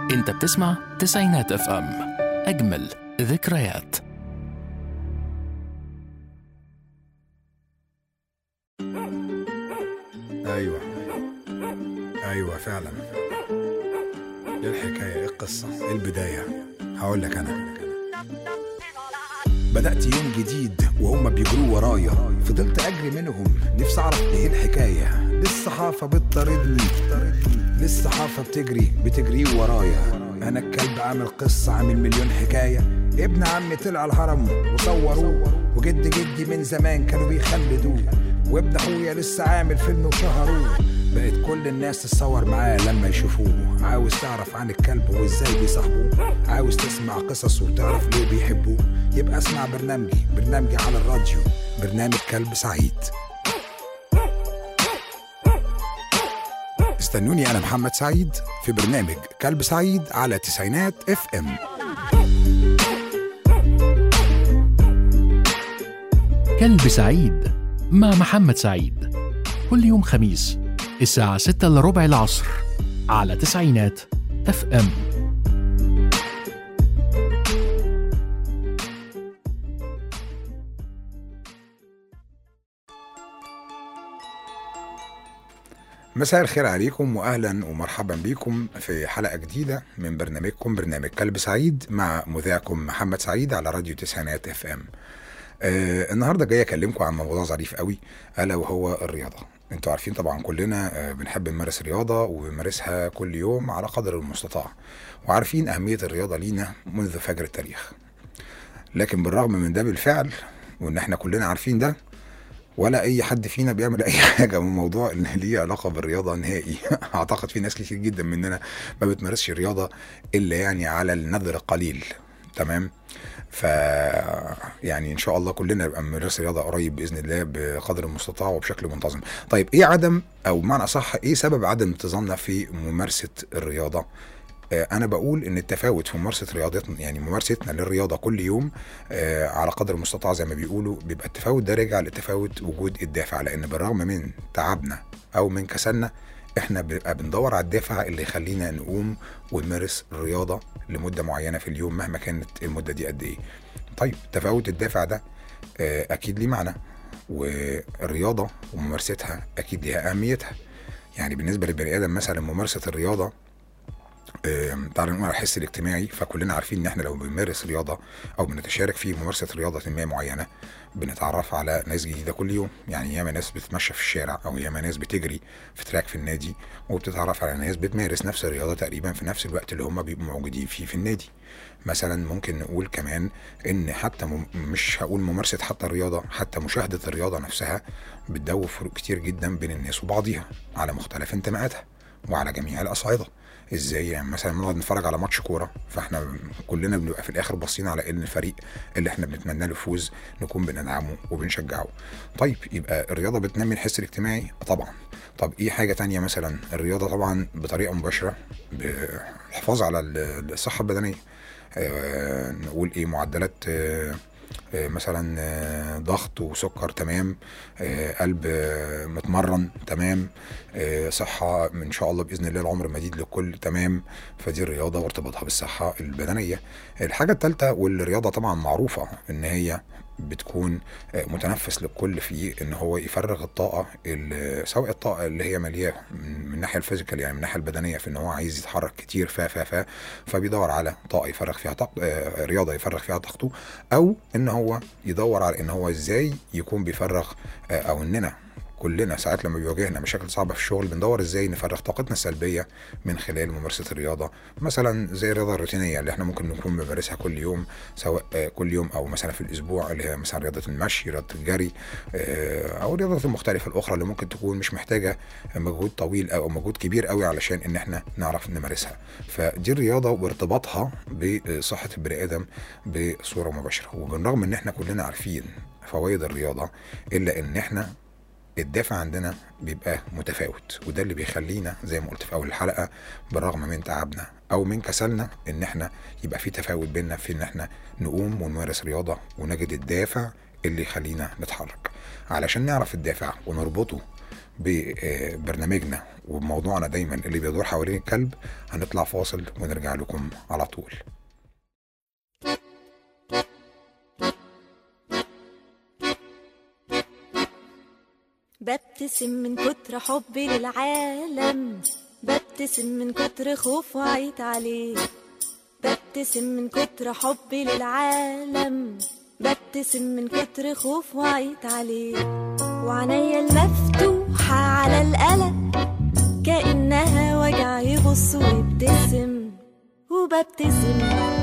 انت بتسمع تسعينات اف ام اجمل ذكريات ايوه ايوه فعلا ايه الحكايه ايه القصه ايه البدايه هقول لك انا بدأت يوم جديد وهم بيجروا ورايا فضلت أجري منهم نفسي أعرف إيه الحكاية للصحافة بتطاردني للصحافة بتجري بتجري ورايا أنا الكلب عامل قصة عامل مليون حكاية ابن عمي طلع الهرم وصوروه وجد جدي من زمان كانوا بيخلدوه وابن أخويا لسه عامل فيلم وشهروه بقت كل الناس تتصور معاه لما يشوفوه عاوز تعرف عن الكلب وازاي بيصاحبوه عاوز تسمع قصص وتعرف ليه بيحبوه يبقى اسمع برنامجي برنامجي على الراديو برنامج كلب سعيد استنوني انا محمد سعيد في برنامج كلب سعيد على تسعينات اف ام كلب سعيد مع محمد سعيد كل يوم خميس الساعة 6 إلا ربع العصر على تسعينات اف ام مساء الخير عليكم واهلا ومرحبا بكم في حلقه جديده من برنامجكم برنامج كلب سعيد مع مذيعكم محمد سعيد على راديو تسعينات اف ام آه النهارده جاي اكلمكم عن موضوع ظريف قوي الا وهو الرياضه انتوا عارفين طبعا كلنا آه بنحب نمارس رياضه وبنمارسها كل يوم على قدر المستطاع وعارفين اهميه الرياضه لينا منذ فجر التاريخ لكن بالرغم من ده بالفعل وان احنا كلنا عارفين ده ولا اي حد فينا بيعمل اي حاجه من موضوع ان ليه علاقه بالرياضه نهائي اعتقد في ناس كتير جدا مننا ما بتمارسش الرياضه الا يعني على النذر القليل تمام ف يعني ان شاء الله كلنا نبقى نمارس رياضه قريب باذن الله بقدر المستطاع وبشكل منتظم طيب ايه عدم او بمعنى اصح ايه سبب عدم انتظامنا في ممارسه الرياضه انا بقول ان التفاوت في ممارسه رياضتنا يعني ممارستنا للرياضه كل يوم آه على قدر المستطاع زي ما بيقولوا بيبقى التفاوت ده راجع لتفاوت وجود الدافع لان بالرغم من تعبنا او من كسلنا احنا بنبقى بندور على الدافع اللي يخلينا نقوم ونمارس الرياضه لمده معينه في اليوم مهما كانت المده دي قد ايه طيب تفاوت الدافع ده آه اكيد ليه معنى والرياضه وممارستها اكيد ليها اهميتها يعني بالنسبه للبني ادم مثلا ممارسه الرياضه تعالى نقول على الحس الاجتماعي فكلنا عارفين ان احنا لو بنمارس رياضه او بنتشارك في ممارسه رياضه ما معينه بنتعرف على ناس جديده كل يوم يعني ياما ناس بتتمشى في الشارع او ياما ناس بتجري في تراك في النادي وبتتعرف على ناس بتمارس نفس الرياضه تقريبا في نفس الوقت اللي هم بيبقوا موجودين فيه في النادي مثلا ممكن نقول كمان ان حتى مم مش هقول ممارسه حتى الرياضه حتى مشاهده الرياضه نفسها بتدوب فروق كتير جدا بين الناس وبعضيها على مختلف انتماءاتها وعلى جميع الاصعده ازاي يعني مثلا بنقعد نتفرج على ماتش كوره فاحنا كلنا بنبقى في الاخر باصين على ان الفريق اللي احنا بنتمنى له يفوز نكون بندعمه وبنشجعه طيب يبقى الرياضه بتنمي الحس الاجتماعي طبعا طب ايه حاجه تانية مثلا الرياضه طبعا بطريقه مباشره بالحفاظ على الصحه البدنيه آه نقول ايه معدلات آه مثلا ضغط وسكر تمام قلب متمرن تمام صحة ان شاء الله باذن الله العمر مديد للكل تمام فدي الرياضة وارتباطها بالصحة البدنية الحاجة الثالثة والرياضة طبعا معروفة ان هي بتكون متنفس للكل في ان هو يفرغ الطاقه سواء الطاقه اللي هي ملياه من الناحيه الفيزيكال يعني من الناحيه البدنيه في ان هو عايز يتحرك كتير ف ف ف فبيدور على طاقه يفرغ فيها طاقه رياضه يفرغ فيها طاقته او ان هو يدور على ان هو ازاي يكون بيفرغ او اننا كلنا ساعات لما بيواجهنا مشاكل صعبه في الشغل بندور ازاي نفرغ طاقتنا السلبيه من خلال ممارسه الرياضه مثلا زي الرياضه الروتينيه اللي احنا ممكن نكون بنمارسها كل يوم سواء كل يوم او مثلا في الاسبوع اللي هي مثلا رياضه المشي رياضه الجري او الرياضات المختلفه الاخرى اللي ممكن تكون مش محتاجه مجهود طويل او مجهود كبير قوي علشان ان احنا نعرف نمارسها فدي الرياضه وارتباطها بصحه البني ادم بصوره مباشره وبالرغم ان احنا كلنا عارفين فوائد الرياضه الا ان احنا الدافع عندنا بيبقى متفاوت وده اللي بيخلينا زي ما قلت في اول الحلقه بالرغم من تعبنا او من كسلنا ان احنا يبقى في تفاوت بيننا في ان احنا نقوم ونمارس رياضه ونجد الدافع اللي يخلينا نتحرك علشان نعرف الدافع ونربطه ببرنامجنا وموضوعنا دايما اللي بيدور حوالين الكلب هنطلع فاصل ونرجع لكم على طول ببتسم من كتر حبي للعالم ببتسم من كتر خوف وعيت عليه ببتسم من كتر حبي للعالم ببتسم من كتر خوف وعيت عليه وعينيا المفتوحة على القلق كأنها وجع يبص ويبتسم وببتسم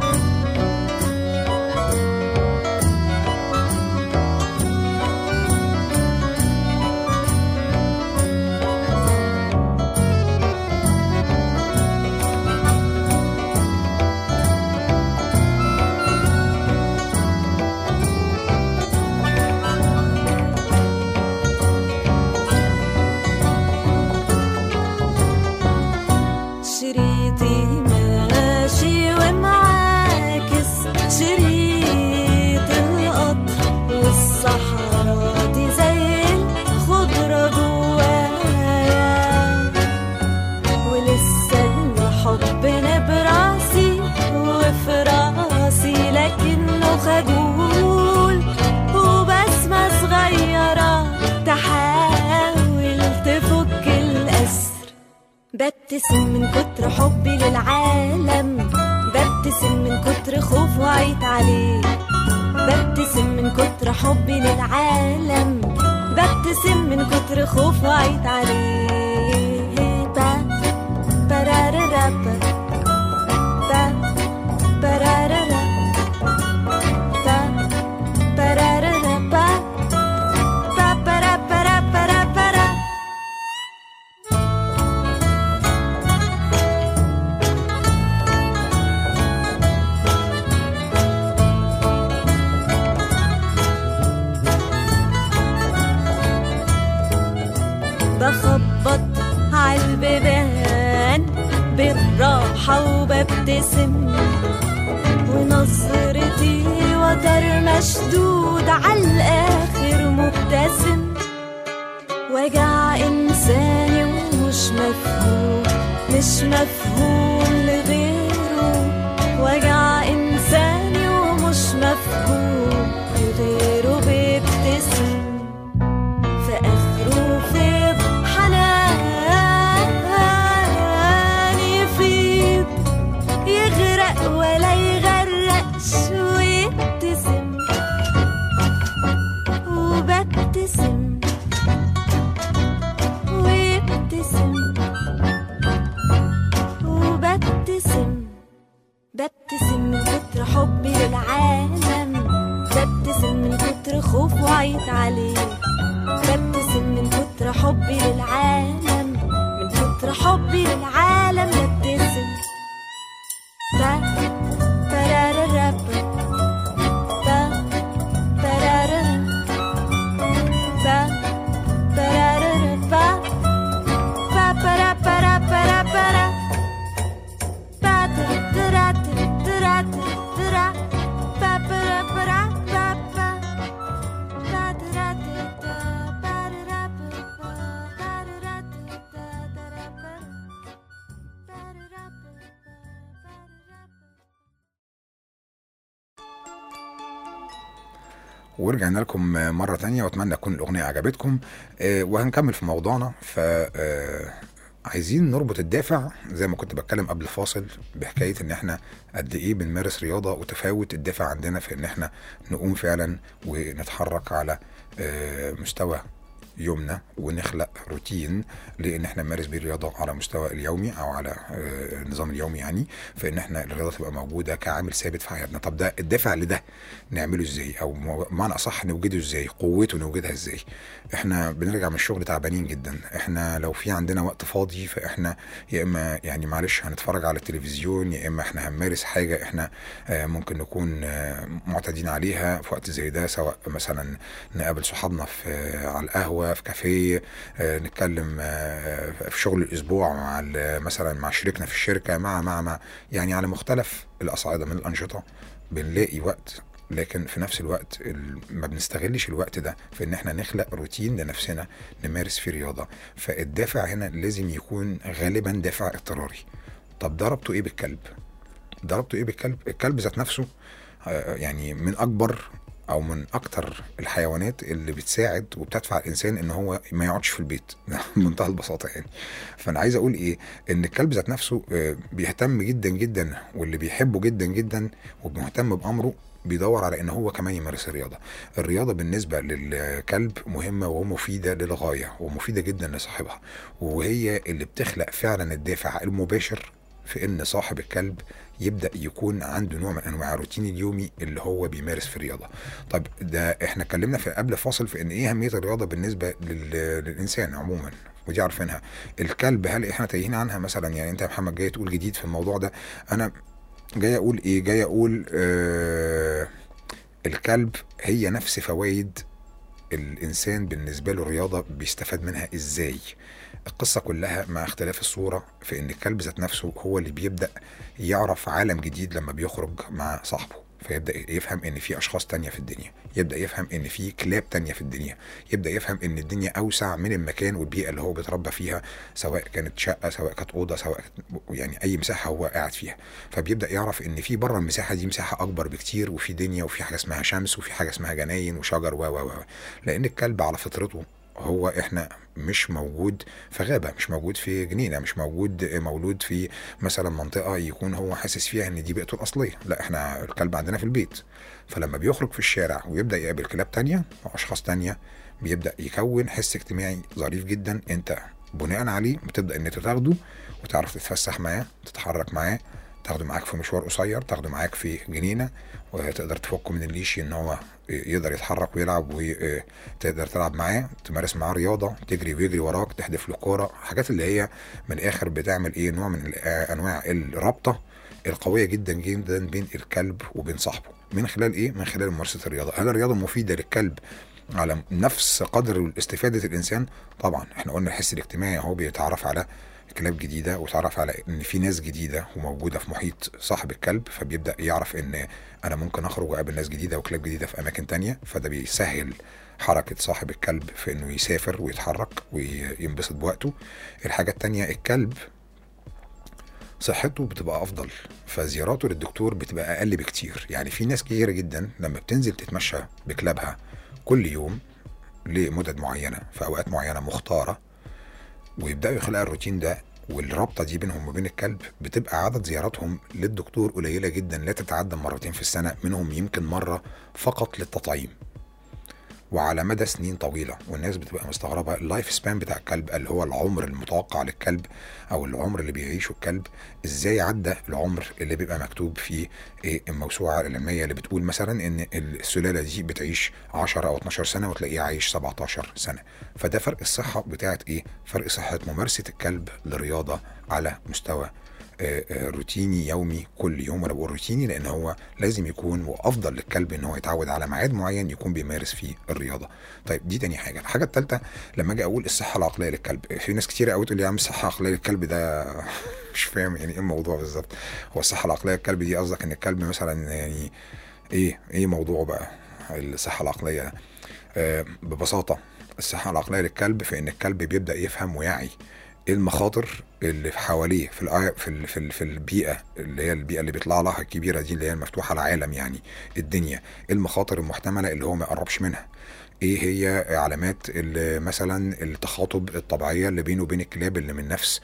شريطي ماشي ومعاكس شريط القطر والصحراء دي زي الخضرة جوايا ولسه الحب براسي وفي راسي لكنه خجول وبسمة صغيرة تحاول تفك الأسر ببتسم من كتر حبي للعالم ببتسم من كتر خوف وعيت عليه ببتسم من كتر حبي للعالم ببتسم من كتر خوف وعيت عليه با برارارا با با برارارا با برارارا با با برا برا برا برا بخبط عالبيبان بالراحة وببتسم ونظرتي وتر مشدود عالآخر مبتسم وجع إنساني ومش مفهوم مش مفهوم لغيره وجع إنساني ومش مفهوم لغيره بيبتسم في آخره فيض حنان يفيض يغرق ولا يغرقش ويبتسم وببتسم ويبتسم وببتسم ببتسم من كتر حبي للعالم ببتسم من كتر خوف وعيت عليه ببتسم من كتر حبي للعالم من كتر حبي للعالم ببتسم با برارارا با با برارارا با برارارا با با برا برا برا برا با درا درا درا درا با برا برا با با ورجعنا لكم مرة تانية واتمنى تكون الأغنية عجبتكم آه، وهنكمل في موضوعنا ف آه، عايزين نربط الدافع زي ما كنت بتكلم قبل الفاصل بحكاية ان احنا قد ايه بنمارس رياضة وتفاوت الدافع عندنا في ان احنا نقوم فعلا ونتحرك على آه، مستوى يومنا ونخلق روتين لان احنا نمارس بيه الرياضه على مستوى اليومي او على آه، النظام اليومي يعني فان احنا الرياضه تبقى موجوده كعامل ثابت في حياتنا طب ده الدافع لده نعمله ازاي او مو- بمعنى اصح نوجده ازاي قوته نوجدها ازاي احنا بنرجع من الشغل تعبانين جدا احنا لو في عندنا وقت فاضي فاحنا يا اما يعني معلش هنتفرج على التلفزيون يا اما احنا هنمارس حاجه احنا آه، ممكن نكون آه، معتادين عليها في وقت زي ده سواء مثلا نقابل صحابنا في على القهوه في كافيه آه، نتكلم آه، في شغل الاسبوع مع ال- مثلا مع شريكنا في الشركه مع مع مع يعني على مختلف الاصعده من الانشطه بنلاقي وقت لكن في نفس الوقت ال- ما بنستغلش الوقت ده في ان احنا نخلق روتين لنفسنا نمارس فيه رياضه فالدافع هنا لازم يكون غالبا دافع اضطراري طب ضربته ايه بالكلب ضربته ايه بالكلب الكلب ذات نفسه آه، يعني من اكبر او من اكتر الحيوانات اللي بتساعد وبتدفع الانسان ان هو ما يقعدش في البيت بمنتهى البساطه يعني فانا عايز اقول ايه ان الكلب ذات نفسه آه، بيهتم جدا جدا واللي بيحبه جدا جدا ومهتم بامره بيدور على ان هو كمان يمارس الرياضه الرياضه بالنسبه للكلب مهمه ومفيده للغايه ومفيده جدا لصاحبها وهي اللي بتخلق فعلا الدافع المباشر في ان صاحب الكلب يبدا يكون عنده نوع من انواع الروتين اليومي اللي هو بيمارس في الرياضه طب ده احنا اتكلمنا في قبل فاصل في ان ايه اهميه الرياضه بالنسبه لل... للانسان عموما ودي عارفينها الكلب هل احنا تايهين عنها مثلا يعني انت يا محمد جاي تقول جديد في الموضوع ده انا جاي اقول ايه جاي اقول آه الكلب هي نفس فوائد الانسان بالنسبه له الرياضه بيستفاد منها ازاي القصه كلها مع اختلاف الصوره في ان الكلب ذات نفسه هو اللي بيبدا يعرف عالم جديد لما بيخرج مع صاحبه فيبدا يفهم ان في اشخاص تانية في الدنيا يبدا يفهم ان في كلاب تانية في الدنيا يبدا يفهم ان الدنيا اوسع من المكان والبيئه اللي هو بيتربى فيها سواء كانت شقه سواء كانت اوضه سواء كانت يعني اي مساحه هو قاعد فيها فبيبدا يعرف ان في بره المساحه دي مساحه اكبر بكتير وفي دنيا وفي حاجه اسمها شمس وفي حاجه اسمها جناين وشجر و و و لان الكلب على فطرته هو احنا مش موجود في غابه مش موجود في جنينه مش موجود مولود في مثلا منطقه يكون هو حاسس فيها ان دي بيئته الاصليه لا احنا الكلب عندنا في البيت فلما بيخرج في الشارع ويبدا يقابل كلاب تانية واشخاص تانية بيبدا يكون حس اجتماعي ظريف جدا انت بناء عليه بتبدا ان انت تاخده وتعرف تتفسح معاه تتحرك معاه تاخده معاك في مشوار قصير تاخده معاك في جنينه وتقدر تفكه من الليش ان هو يقدر يتحرك ويلعب وتقدر تلعب معاه تمارس معاه رياضه تجري ويجري وراك تحدف له كوره حاجات اللي هي من الاخر بتعمل ايه نوع من انواع الرابطه القويه جدا جدا بين الكلب وبين صاحبه من خلال ايه من خلال ممارسه الرياضه هل الرياضه مفيده للكلب على نفس قدر استفاده الانسان طبعا احنا قلنا الحس الاجتماعي اهو بيتعرف على كلاب جديده وتعرف على ان في ناس جديده وموجوده في محيط صاحب الكلب فبيبدا يعرف ان انا ممكن اخرج واقابل ناس جديده وكلاب جديده في اماكن تانية فده بيسهل حركة صاحب الكلب في انه يسافر ويتحرك وينبسط بوقته الحاجة التانية الكلب صحته بتبقى افضل فزياراته للدكتور بتبقى اقل بكتير يعني في ناس كتيرة جدا لما بتنزل تتمشى بكلابها كل يوم لمدد معينة في اوقات معينة مختارة ويبداوا يخلقوا الروتين ده والرابطه دي بينهم وبين الكلب بتبقى عدد زياراتهم للدكتور قليله جدا لا تتعدى مرتين في السنه منهم يمكن مره فقط للتطعيم وعلى مدى سنين طويله والناس بتبقى مستغربه اللايف سبان بتاع الكلب اللي هو العمر المتوقع للكلب او العمر اللي بيعيشه الكلب ازاي عدى العمر اللي بيبقى مكتوب في الموسوعه العلميه اللي بتقول مثلا ان السلاله دي بتعيش 10 او 12 سنه وتلاقيه عايش 17 سنه فده فرق الصحه بتاعت ايه فرق صحه ممارسه الكلب للرياضه على مستوى روتيني يومي كل يوم وانا بقول روتيني لان هو لازم يكون وافضل للكلب ان هو يتعود على ميعاد معين يكون بيمارس فيه الرياضه طيب دي تاني حاجه الحاجه الثالثه لما اجي اقول الصحه العقليه للكلب في ناس كتير قوي تقول لي يا عم الصحه العقليه للكلب ده مش فاهم يعني ايه الموضوع بالظبط هو الصحه العقليه للكلب دي قصدك ان الكلب مثلا يعني ايه ايه موضوعه بقى الصحه العقليه ده آه ببساطه الصحه العقليه للكلب في ان الكلب بيبدا يفهم ويعي ايه المخاطر اللي حواليه في الآي... في ال... في, ال... في البيئه اللي هي البيئه اللي بيطلع لها الكبيره دي اللي هي المفتوحه العالم يعني الدنيا ايه المخاطر المحتمله اللي هو ما يقربش منها ايه هي علامات مثلا التخاطب الطبيعيه اللي بينه وبين الكلاب اللي من نفس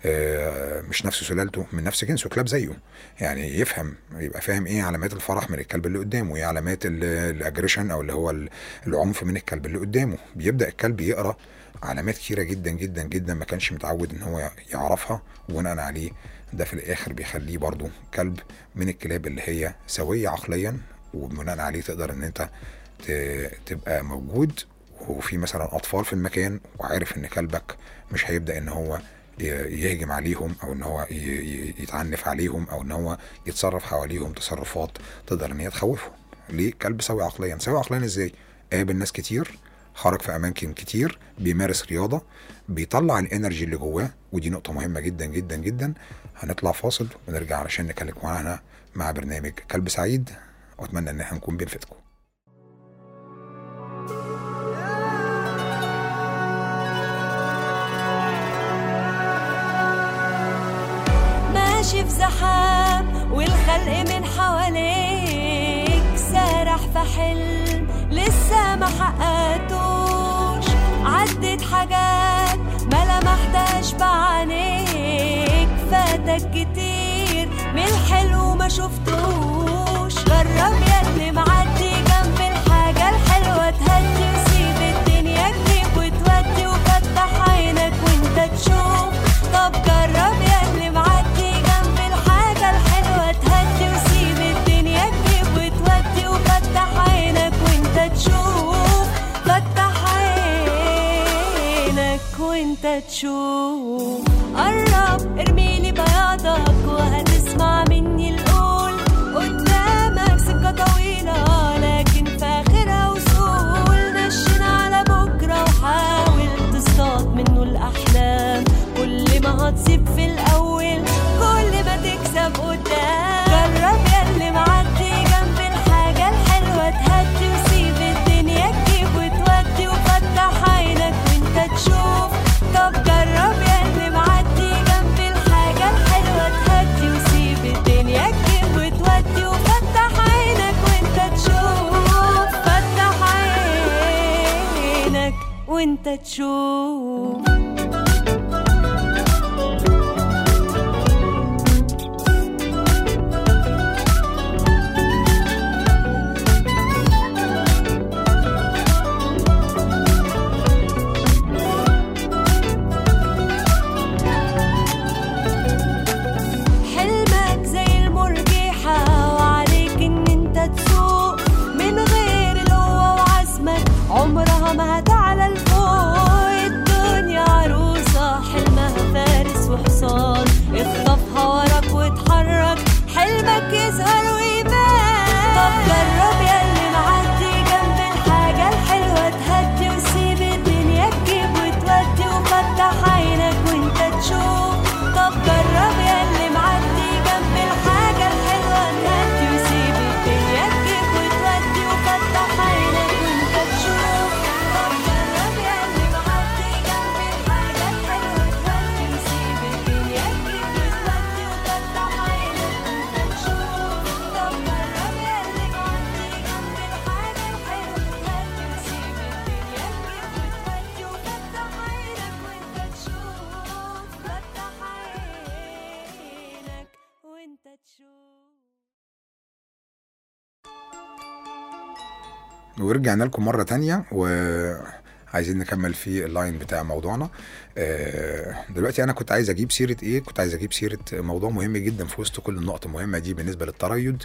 آه مش نفس سلالته من نفس جنسه كلاب زيه يعني يفهم يبقى فاهم ايه علامات الفرح من الكلب اللي قدامه ايه علامات الاجريشن او اللي هو العنف من الكلب اللي قدامه بيبدا الكلب يقرا علامات كتيره جدا جدا جدا ما كانش متعود ان هو يعرفها وبناء عليه ده في الاخر بيخليه برضو كلب من الكلاب اللي هي سويه عقليا وبناء عليه تقدر ان انت تبقى موجود وفي مثلا اطفال في المكان وعارف ان كلبك مش هيبدا ان هو يهجم عليهم او ان هو يتعنف عليهم او ان هو يتصرف حواليهم تصرفات تقدر ان هي تخوفهم ليه كلب سوي عقليا سوي عقليا ازاي قابل ناس كتير خرج في اماكن كتير بيمارس رياضه بيطلع الانرجي اللي جواه ودي نقطه مهمه جدا جدا جدا هنطلع فاصل ونرجع علشان نكلم معانا مع برنامج كلب سعيد واتمنى ان احنا نكون بنفيدكم ماشي في زحام والخلق من حواليك سارح في حلم لسه ما حققتوش عدت حاجات ما لمحتهاش بعينيك فاتك كتير من الحلو ما شفتوش جرب ياللي معدي جنب الحاجة الحلوة تهدي وسيب الدنيا تجيب وتودي وفتح عينك وانت تشوف طب جرب ياللي معدي جنب الحاجة الحلوة تهدي وسيب الدنيا تجيب وتودي وفتح عينك وانت تشوف فتح عينك وانت تشوف قرب ارميلي بياضك وهتسمع مني القول قدامك سكة طويلة لكن في آخرها وصول نشن على بكرة وحاول تصطاد منه الأحلام كل ما هتصيب في الأول كل ما تكسب قدام جرب ياللي معدي جنب الحاجة الحلوة تهدي وسيب الدنيا تجيب وتودي وفتح عينك وانت تشوف طب جرب ياللي معدي جنب الحاجة الحلوة تهدي وسيب الدنيا تجيب وتودي وفتح عينك وانت تشوف فتح عينك وانت تشوف حلمك زي المرجحة وعليك ان انت تسوق من غير القوة وعزمك عمرها ما هتعلى لفوق الدنيا عروسة حلمها فارس وحصان اخطفها وراك واتحرك حلمك يظهر ويبان طب جرب ياللي معدي جنب الحاجة الحلوة تهدي وسيب الدنيا تجيب وتودي وفتح عينك وانت تشوف طب جرب ياللي معدي جنب الحاجة الحلوة تهدي وسيب الدنيا تجيب وتودي وفتح عينك وانت تشوف طب جرب ياللي معدي جنب الحاجة الحلوة تهدي وسيب الدنيا تجيب وتودي وفتح عينك وانت تشوف طب جرب ياللي معدي جنب الحاجة الحلوة تهدي وسيب الدنيا تجيب وتودي وفتح عينك وانت تشوف فتح عينك وانت تشوف ورجعنا لكم مرة تانية وعايزين نكمل في اللاين بتاع موضوعنا آه، دلوقتي انا كنت عايز اجيب سيرة ايه كنت عايز اجيب سيرة موضوع مهم جدا في وسط كل النقط المهمة دي بالنسبة للتريض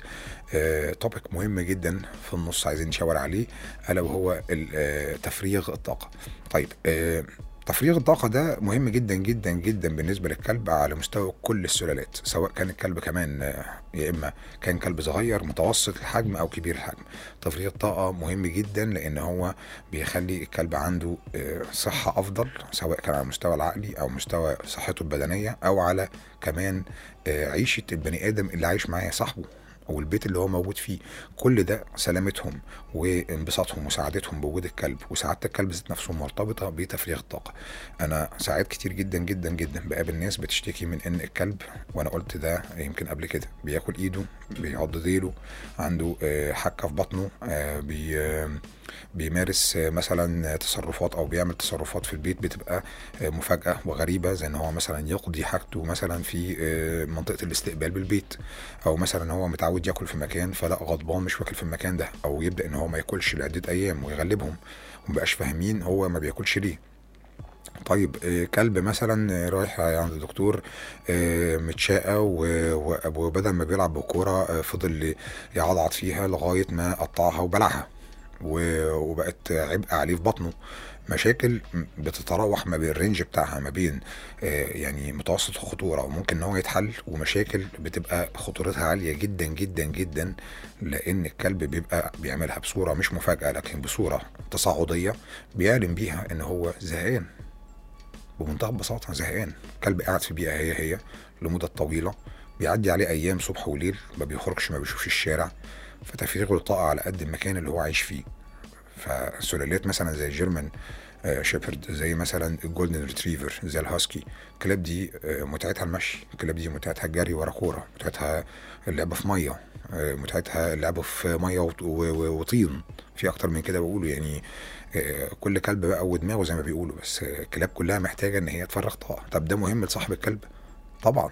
توبيك مهم جدا في النص عايزين نشاور عليه الا وهو ال- آه، تفريغ الطاقة طيب آه، تفريغ الطاقة ده مهم جدا جدا جدا بالنسبة للكلب على مستوى كل السلالات سواء كان الكلب كمان آه، يا إما كان كلب صغير متوسط الحجم أو كبير الحجم تفريغ الطاقة مهم جدا لأن هو بيخلي الكلب عنده آه، صحة أفضل سواء كان على المستوى العقلي أو مستوى صحته البدنية أو على كمان آه، عيشة البني آدم اللي عايش معاه صاحبه او البيت اللي هو موجود فيه كل ده سلامتهم وانبساطهم وسعادتهم بوجود الكلب وسعاده الكلب ذات نفسه مرتبطه بتفريغ الطاقه انا ساعات كتير جدا جدا جدا بقابل ناس بتشتكي من ان الكلب وانا قلت ده يمكن قبل كده بياكل ايده بيعض ديله عنده آه، حكه في بطنه آه، بي آه، بيمارس آه، مثلا تصرفات او بيعمل تصرفات في البيت بتبقى آه، مفاجاه وغريبه زي ان هو مثلا يقضي حاجته مثلا في آه، منطقه الاستقبال بالبيت او مثلا هو متعود ياكل في مكان فلا غضبان مش واكل في المكان ده او يبدا ان هو ما ياكلش لعده ايام ويغلبهم ومبقاش فاهمين هو ما بياكلش ليه طيب آه، كلب مثلا آه، رايح عند الدكتور آه، متشاقة و- و- وبدل ما بيلعب بالكورة آه، فضل يعضعض فيها لغاية ما قطعها وبلعها و- وبقت عبء عليه في بطنه مشاكل بتتراوح ما بين الرينج بتاعها ما بين آه، يعني متوسط الخطورة وممكن ان هو يتحل ومشاكل بتبقى خطورتها عالية جدا جدا جدا لان الكلب بيبقى بيعملها بصورة مش مفاجأة لكن بصورة تصاعدية بيعلن بيها ان هو زهقان بمنتهى البساطة زهقان كلب قاعد في بيئة هي هي لمدة طويلة بيعدي عليه أيام صبح وليل ما بيخرجش ما بيشوفش الشارع فتفريغه للطاقه على قد المكان اللي هو عايش فيه فسلالات مثلا زي الجيرمان آه، شيبرد زي مثلا الجولدن ريتريفر زي الهاسكي الكلاب دي آه، متعتها المشي الكلاب دي متعتها الجري ورا كوره متعتها اللعب في ميه آه، متعتها اللعب في ميه وط- و- و- وطين في اكتر من كده بقولوا يعني آه، كل كلب بقى ودماغه زي ما بيقولوا بس آه، الكلاب كلها محتاجه ان هي تفرغ طاقه طب ده مهم لصاحب الكلب طبعا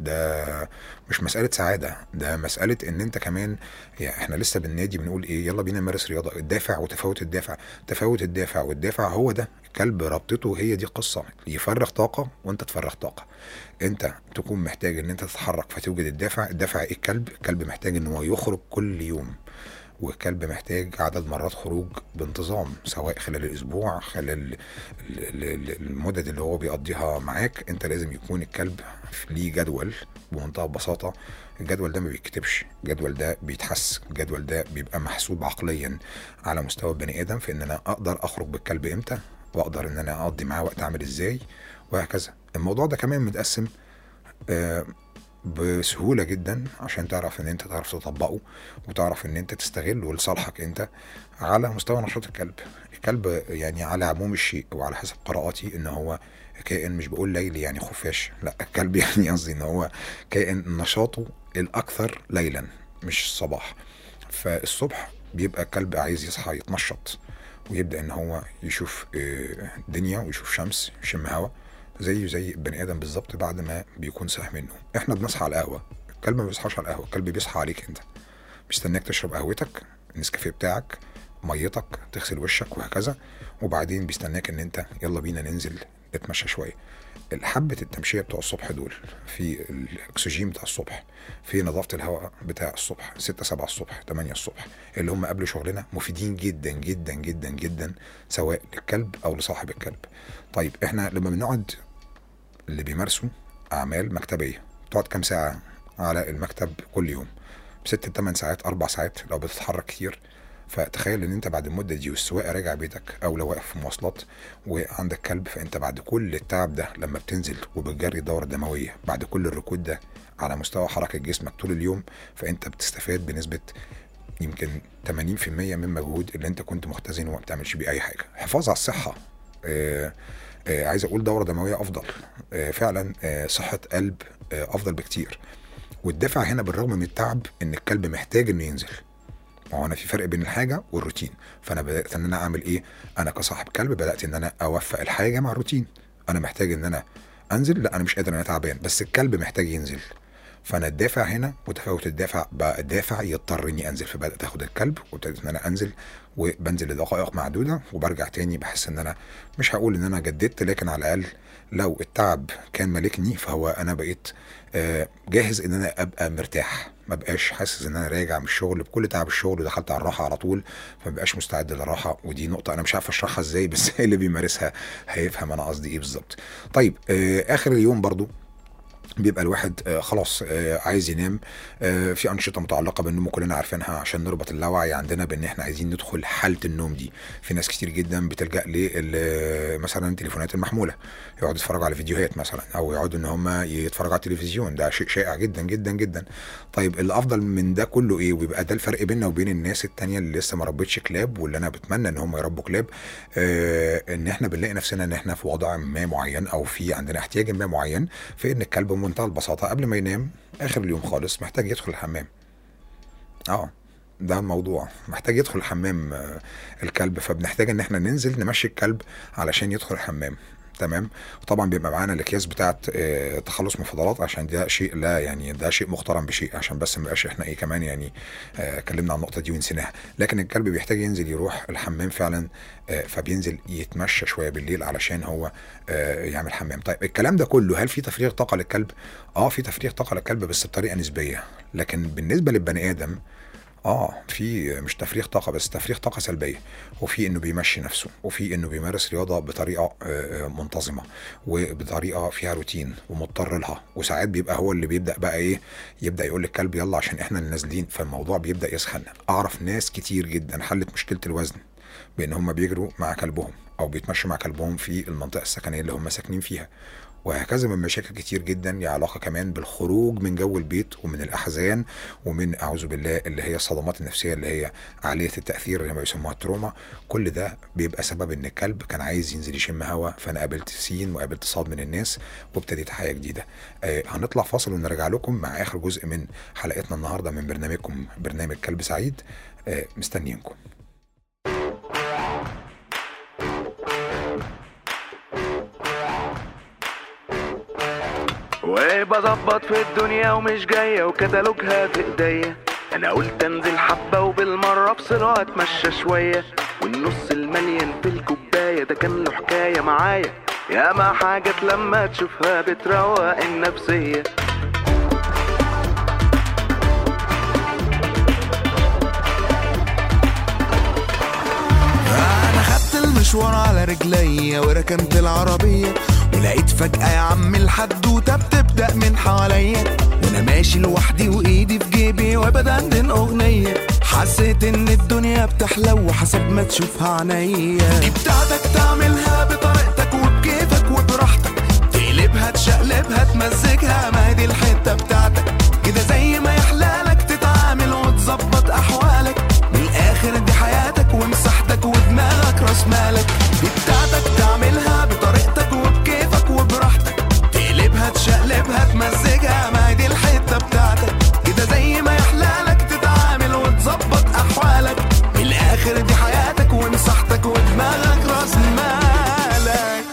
ده مش مسألة سعادة ده مسألة ان انت كمان يعني احنا لسه بالنادي بنقول ايه يلا بينا نمارس رياضة الدافع وتفاوت الدافع تفاوت الدافع والدافع هو ده الكلب ربطته هي دي قصة يفرغ طاقة وانت تفرغ طاقة انت تكون محتاج ان انت تتحرك فتوجد الدافع الدافع ايه الكلب الكلب محتاج ان هو يخرج كل يوم والكلب محتاج عدد مرات خروج بانتظام سواء خلال الاسبوع خلال ال- ال- ال- المدد اللي هو بيقضيها معاك انت لازم يكون الكلب ليه جدول بمنتهى البساطه الجدول ده ما بيتكتبش الجدول ده بيتحس الجدول ده بيبقى محسوب عقليا على مستوى البني ادم في ان انا اقدر اخرج بالكلب امتى واقدر ان انا اقضي معاه وقت عامل ازاي وهكذا الموضوع ده كمان متقسم آه، بسهولة جدا عشان تعرف ان انت تعرف تطبقه وتعرف ان انت تستغله لصالحك انت على مستوى نشاط الكلب الكلب يعني على عموم الشيء وعلى حسب قراءاتي ان هو كائن مش بقول ليلي يعني خفاش لا الكلب يعني قصدي ان هو كائن نشاطه الاكثر ليلا مش الصباح فالصبح بيبقى الكلب عايز يصحى يتنشط ويبدا ان هو يشوف آه، دنيا ويشوف شمس يشم هوا زيه زي البني ادم بالظبط بعد ما بيكون صاحي منه احنا بنصحى على القهوه الكلب ما بيصحاش على القهوه الكلب بيصحى عليك انت بيستناك تشرب قهوتك النسكافيه بتاعك ميتك تغسل وشك وهكذا وبعدين بيستناك ان انت يلا بينا ننزل نتمشى شويه الحبة التمشية بتوع الصبح دول في الأكسجين بتاع الصبح في نظافة الهواء بتاع الصبح 6 7 الصبح 8 الصبح اللي هم قبل شغلنا مفيدين جدا جدا جدا جدا سواء للكلب أو لصاحب الكلب طيب احنا لما بنقعد اللي بيمارسوا أعمال مكتبية تقعد كام ساعة على المكتب كل يوم ست تمن ساعات أربع ساعات لو بتتحرك كتير فتخيل ان انت بعد المده دي والسواقه راجع بيتك او لو واقف في مواصلات وعندك كلب فانت بعد كل التعب ده لما بتنزل وبتجري دوره دمويه بعد كل الركود ده على مستوى حركه جسمك طول اليوم فانت بتستفاد بنسبه يمكن 80% من مجهود اللي انت كنت مختزنه وما بتعملش بيه اي حاجه حفاظ على الصحه آه آه عايز اقول دوره دمويه افضل آه فعلا آه صحه قلب آه افضل بكتير والدافع هنا بالرغم من التعب ان الكلب محتاج انه ينزل ما هو انا في فرق بين الحاجه والروتين فانا بدات ان انا اعمل ايه انا كصاحب كلب بدات ان انا اوفق الحاجه مع الروتين انا محتاج ان انا انزل لا انا مش قادر انا تعبان بس الكلب محتاج ينزل فانا الدافع هنا متفاوت الدافع بقى الدافع يضطر اني انزل فبدات اخد الكلب وابتديت ان انا انزل وبنزل لدقائق معدوده وبرجع تاني بحس ان انا مش هقول ان انا جددت لكن على الاقل لو التعب كان مالكني فهو انا بقيت آه، جاهز ان انا ابقى مرتاح ما بقاش حاسس ان انا راجع من الشغل بكل تعب الشغل ودخلت على الراحه على طول فما بقاش مستعد للراحه ودي نقطه انا مش عارف اشرحها ازاي بس اللي بيمارسها هيفهم انا قصدي ايه بالظبط طيب آه، اخر اليوم برضو بيبقى الواحد آه، خلاص آه، عايز ينام آه، في انشطه متعلقه بالنوم كلنا عارفينها عشان نربط اللاوعي عندنا بان احنا عايزين ندخل حاله النوم دي في ناس كتير جدا بتلجا ل مثلا التليفونات المحموله يقعدوا يتفرجوا على فيديوهات مثلا او يقعدوا ان هم يتفرجوا على التلفزيون ده شيء شائع جدا جدا جدا طيب الافضل من ده كله ايه ويبقى ده الفرق بيننا وبين الناس التانية اللي لسه ما ربتش كلاب واللي انا بتمنى ان هم يربوا كلاب آه ان احنا بنلاقي نفسنا ان احنا في وضع ما معين او في عندنا احتياج ما معين في ان الكلب بمنتهى البساطه قبل ما ينام اخر اليوم خالص محتاج يدخل الحمام اه ده الموضوع محتاج يدخل الحمام آه، الكلب فبنحتاج ان احنا ننزل نمشي الكلب علشان يدخل الحمام تمام وطبعا بيبقى معانا الاكياس بتاعه آه، تخلص من الفضلات عشان ده شيء لا يعني ده شيء محترم بشيء عشان بس ما يبقاش احنا ايه كمان يعني آه، اتكلمنا عن النقطه دي ونسيناها لكن الكلب بيحتاج ينزل يروح الحمام فعلا آه، فبينزل يتمشى شويه بالليل علشان هو آه، يعمل حمام طيب الكلام ده كله هل في تفريغ طاقه للكلب اه في تفريغ طاقه للكلب بس بطريقه نسبيه لكن بالنسبه للبني ادم اه في مش تفريغ طاقه بس تفريغ طاقه سلبيه وفي انه بيمشي نفسه وفي انه بيمارس رياضه بطريقه آه، آه، منتظمه وبطريقه فيها روتين ومضطر لها وساعات بيبقى هو اللي بيبدا بقى ايه يبدا يقول للكلب يلا عشان احنا اللي نازلين فالموضوع بيبدا يسخن اعرف ناس كتير جدا حلت مشكله الوزن بان هم بيجروا مع كلبهم او بيتمشوا مع كلبهم في المنطقه السكنيه اللي هم ساكنين فيها وهكذا من مشاكل كتير جدا ليها علاقه كمان بالخروج من جو البيت ومن الاحزان ومن اعوذ بالله اللي هي الصدمات النفسيه اللي هي عاليه التاثير اللي ما بيسموها التروما كل ده بيبقى سبب ان الكلب كان عايز ينزل يشم هوا فانا قابلت سين وقابلت صاد من الناس وابتديت حياه جديده آه هنطلع فاصل ونرجع لكم مع اخر جزء من حلقتنا النهارده من برنامجكم برنامج كلب سعيد آه مستنيينكم وبظبط في الدنيا ومش جاية وكتالوجها في ايديا انا قلت انزل حبة وبالمرة افصل واتمشى شوية والنص المليان في الكوباية ده كان له حكاية معايا ياما حاجات لما تشوفها بتروق النفسية انا خدت المشوار على رجليا وركنت العربية ولقيت فجأة يا عم الحدوتة بتبدأ من حواليا وانا ماشي لوحدي وايدي في جيبي وبدندن اغنية حسيت ان الدنيا بتحلو حسب ما تشوفها عينيا دي بتاعتك تعملها بطريقتك وبكيفك وبراحتك تقلبها تشقلبها تمزجها ما هي دي الحتة بتاعتك كده زي ما يحلالك تتعامل وتظبط احوالك من الاخر دي حياتك ومساحتك ودماغك راس مالك دي بتاعتك تعملها بطريقتك وبكيفك وبراحتك تقلبها تشقلبها تمزجها ما هي دي الحته بتاعتك كده زي ما يحلالك تتعامل وتظبط احوالك من الاخر دي حياتك ومساحتك ودماغك راس مالك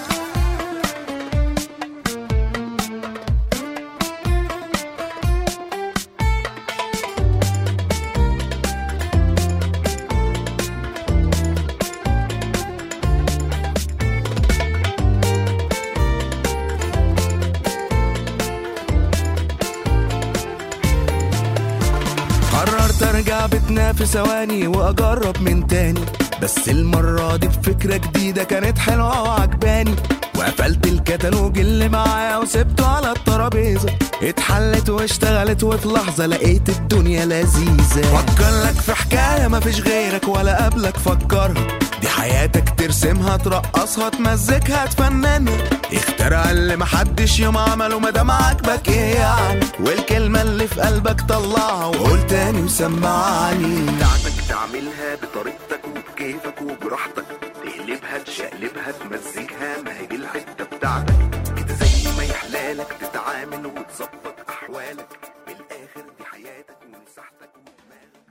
قررت ارجع بيتنا في ثواني واجرب من تاني بس المرة دي بفكرة جديدة كانت حلوة وعجباني وقفلت الكتالوج اللي معايا وسبته على الترابيزة اتحلت واشتغلت وفي لحظة لقيت الدنيا لذيذة فكر لك في حكاية مفيش غيرك ولا قبلك فكرها دي حياتك ترسمها ترقصها تمزجها تفننها اخترع اللي محدش يوم عمله مادام عاجبك ايه يعني والكلمة اللي في قلبك طلعها وقول تاني وسمعني بتاعتك تعملها بطريقتك وبكيفك وبراحتك تقلبها تشقلبها تمزجها ما هي دي الحته بتاعتك كده زي ما يحلالك تتعامل وتظبط احوالك بالاخر دي حياتك ومساحتك ودماغك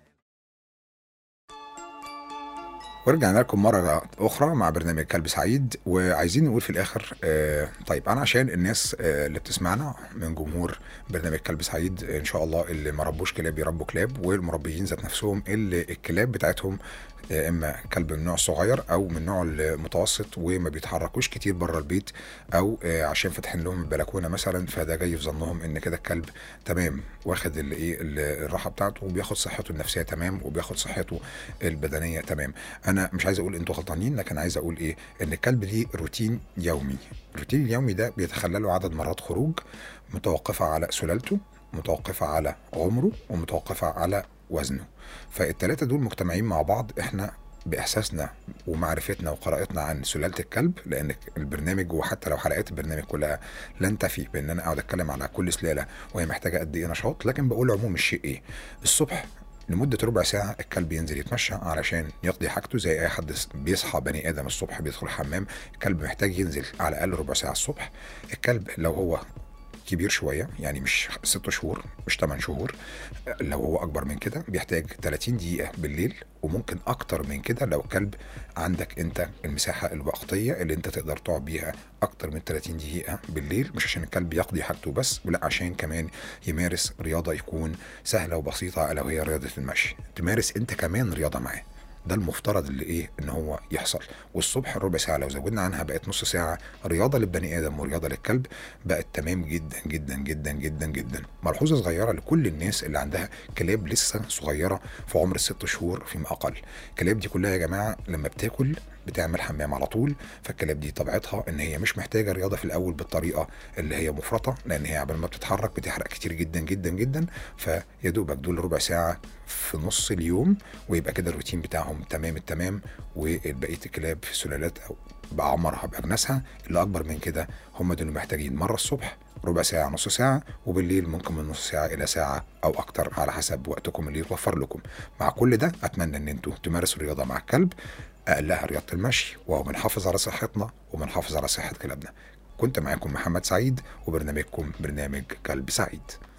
ورجعنا لكم مرة أخرى مع برنامج كلب سعيد وعايزين نقول في الآخر آه طيب أنا عشان الناس آه اللي بتسمعنا من جمهور برنامج كلب سعيد إن شاء الله اللي ما ربوش كلاب يربوا كلاب والمربيين ذات نفسهم اللي الكلاب بتاعتهم يا اما كلب من نوع صغير او من نوع المتوسط وما بيتحركوش كتير بره البيت او آه، عشان فاتحين لهم البلكونه مثلا فده جاي في ظنهم ان كده الكلب تمام واخد الايه ال- الراحه بتاعته وبياخد صحته النفسيه تمام وبياخد صحته البدنيه تمام انا مش عايز اقول انتوا غلطانين لكن عايز اقول ايه ان الكلب ليه روتين يومي الروتين اليومي ده بيتخلله عدد مرات خروج متوقفه على سلالته متوقفه على عمره ومتوقفه على وزنه فالتلاتة دول مجتمعين مع بعض احنا باحساسنا ومعرفتنا وقراءتنا عن سلاله الكلب لان البرنامج وحتى لو حلقات البرنامج كلها لن تفي بان انا اقعد اتكلم على كل سلاله وهي محتاجه قد ايه نشاط لكن بقول عموم الشيء ايه الصبح لمدة ربع ساعة الكلب ينزل يتمشى علشان يقضي حاجته زي أي حد بيصحى بني آدم الصبح بيدخل الحمام الكلب محتاج ينزل على الأقل ربع ساعة الصبح الكلب لو هو كبير شويه يعني مش ست شهور مش 8 شهور لو هو اكبر من كده بيحتاج 30 دقيقه بالليل وممكن اكتر من كده لو كلب عندك انت المساحه الوقتيه اللي انت تقدر تقعد بيها اكتر من 30 دقيقه بالليل مش عشان الكلب يقضي حاجته بس ولا عشان كمان يمارس رياضه يكون سهله وبسيطه الا وهي رياضه المشي تمارس انت كمان رياضه معاه ده المفترض اللي ايه ان هو يحصل والصبح ربع ساعه لو زودنا عنها بقت نص ساعه رياضه للبني ادم ورياضه للكلب بقت تمام جدا جدا جدا جدا جدا ملحوظه صغيره لكل الناس اللي عندها كلاب لسه صغيره في عمر الست شهور فيما اقل الكلاب دي كلها يا جماعه لما بتاكل بتعمل حمام على طول فالكلاب دي طبيعتها ان هي مش محتاجه رياضه في الاول بالطريقه اللي هي مفرطه لان هي قبل ما بتتحرك بتحرق كتير جدا جدا جدا فيا دوبك دول ربع ساعه في نص اليوم ويبقى كده الروتين بتاعهم تمام التمام وبقيه الكلاب في سلالات او بأعمارها بأجناسها اللي أكبر من كده هم دول محتاجين مرة الصبح ربع ساعة نص ساعة وبالليل ممكن من نص ساعة إلى ساعة أو أكتر على حسب وقتكم اللي يتوفر لكم مع كل ده أتمنى إن أنتوا تمارسوا الرياضة مع الكلب أقلها رياضة المشي وهو بنحافظ على صحتنا وبنحافظ على صحة كلابنا كنت معاكم محمد سعيد وبرنامجكم برنامج كلب سعيد